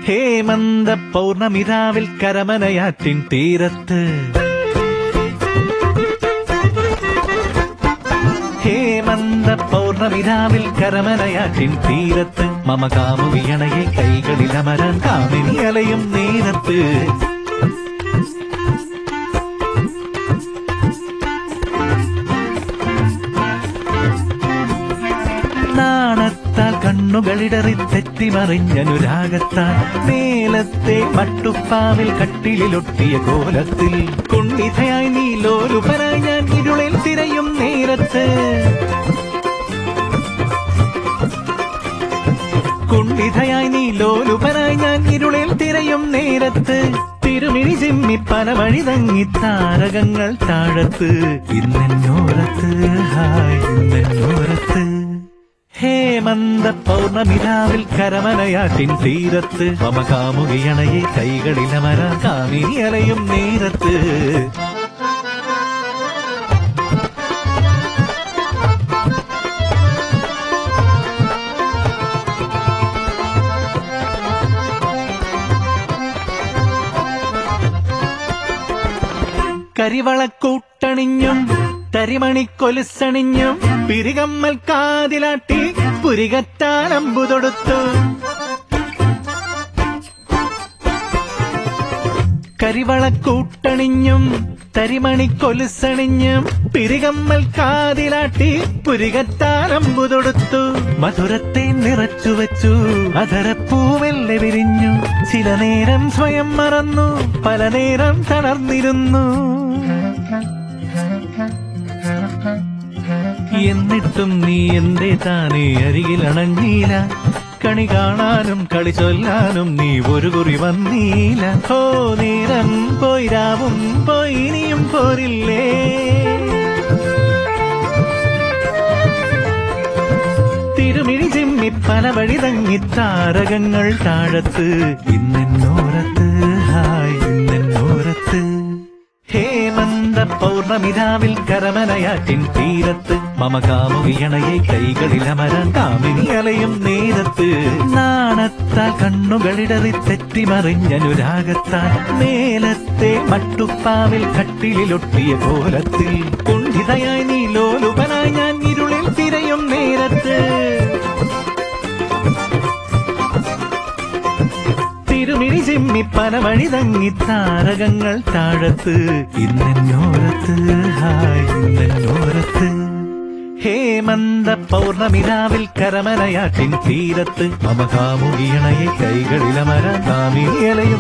ഹേമന്ത പൗർണമിരാവിൽ കരമനയാറ്റിൻ തീരത്ത് ഹേമന്ത പൗർണമിരാവിൽ കരമനയാറ്റിൻ തീരത്ത് മമ കാമുകിയണയെ കൈകളിലമരാൻ കാമിനി അലയും നേരത്ത് നാണത്താൽ കണ്ണുകളിടറി തെറ്റിമറിഞ്ഞനുരാഗത്താൽ മേലത്തെ മട്ടുപ്പാവിൽ കട്ടിലിലൊട്ടിയ കോലത്തിൽ കുണ്ഠിതയായി നീ ലോലുപനായി ഞാൻ ഇരുളിൽ തിരയും നേരത്ത് കുണ്ഠിതയായി നീ ലോലുപനായി ഞാൻ ഇരുളിൽ തിരയും നേരത്ത് തിരുമിഴി ചിമ്മി പല വഴി തങ്ങി താരകങ്ങൾ താഴത്ത് ഇന്നെന്നോരത്ത് ഹായ് ഇന്നെന്നോരത്ത് ഹേമന്ത പൗർണമിരാവിൽ കരമനയാറ്റിൻ തീരത്ത് മമ കാമുകിയണയെ കൈകളിലമര കാമിനി അലയും നേരത്ത് കരിവളക്കൂട്ടണിഞ്ഞും തരിമണിക്കൊലുസണിഞ്ഞും പിരികമ്മൽ കാതിലാട്ടി പുരികറ്റാലമ്പു തൊടുത്തു കരിവളക്കൂട്ടണിഞ്ഞും തരിമണിക്കൊലുസണിഞ്ഞും പിരികമ്മൽ കാതിലാട്ടി പുരികത്താലമ്പു തൊടുത്തു മധുരത്തെ നിറച്ചു വെച്ചു അധരപ്പൂവെല്ലെ വിരിഞ്ഞു ചില നേരം സ്വയം മറന്നു പല നേരം തളർന്നിരുന്നു എന്നിട്ടും നീ എന്റെ താനെ അരികിലണഞ്ഞീല കണി കാണാനും കളി ചൊല്ലാനും നീ ഒരു കുറി വന്നീല ഹോ നേരം പോയിരാവും പോയി ഇനിയും പോരില്ലേ തിരുമിഴി ചിമ്മി പല വഴി തങ്ങി താരകങ്ങൾ താഴത്ത് ഇന്നെന്നോരത്ത് ഹായ് ഇന്നെന്നോരത്ത് ഹേമന്ത പൗർണമിരാവിൽ കരമനയാറ്റിൻ തീരത്ത് മമ കാമുകിയണയെ കൈകളിലമരാൻ കാമിനി അലയും നേരത്ത് നാണത്താൽ കണ്ണുകളിടറി തെറ്റിമറിഞ്ഞനുരാഗത്താൽ മേലത്തെ മട്ടുപ്പാവിൽ കട്ടിലിലൊട്ടിയ കോലത്തിൽ കുണ്ഠിതയായി നീ ലോലുപനായി ഞാൻ ഇരുളിൽ തിരയും നേരത്ത് തിരുമിഴി ചിമ്മി പല വഴി തങ്ങി താരകങ്ങൾ താഴത്ത് ഇന്നെന്നോരത്ത് ഹായ് ഇന്നെന്നോരത്ത് ഹേമന്ത പൗർണമിരാവിൽ കരമനയാറ്റിൻ തീരത്ത് മമ കാമുകിയണയെ കൈകളിലമര കാമിയലയും